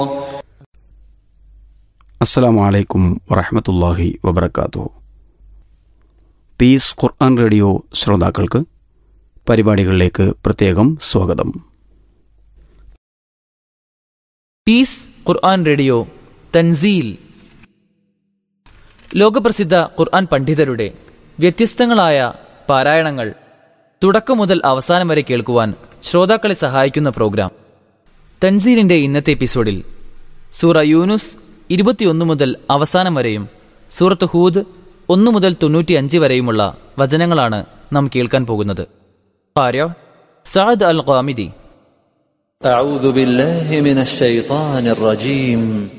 അസ്സലാമു അലൈക്കും വറഹമത്തല്ലാഹി വബർക്കാത്തു പീസ് ഖുർആൻ റേഡിയോ ശ്രോതാക്കൾക്ക് പരിപാടികളിലേക്ക് പ്രത്യേകം സ്വാഗതം പീസ് ഖുർആൻ റേഡിയോ തൻസീൽ ലോകപ്രസിദ്ധ ഖുർആൻ പണ്ഡിതരുടെ വ്യത്യസ്തങ്ങളായ പാരായണങ്ങൾ തുടക്കം മുതൽ അവസാനം വരെ കേൾക്കുവാൻ ശ്രോതാക്കളെ സഹായിക്കുന്ന പ്രോഗ്രാം തൻസീലിന്റെ ഇന്നത്തെ എപ്പിസോഡിൽ സൂറ യൂനുസ് ഇരുപത്തിയൊന്ന് മുതൽ അവസാനം വരെയും സൂറത്ത് ഹൂദ് ഒന്ന് മുതൽ തൊണ്ണൂറ്റിയഞ്ച് വരെയുമുള്ള വചനങ്ങളാണ് നാം കേൾക്കാൻ പോകുന്നത് ആര്യ സാദ് അൽ ഖാമിദി أعوذ بالله من الشيطان الرجيم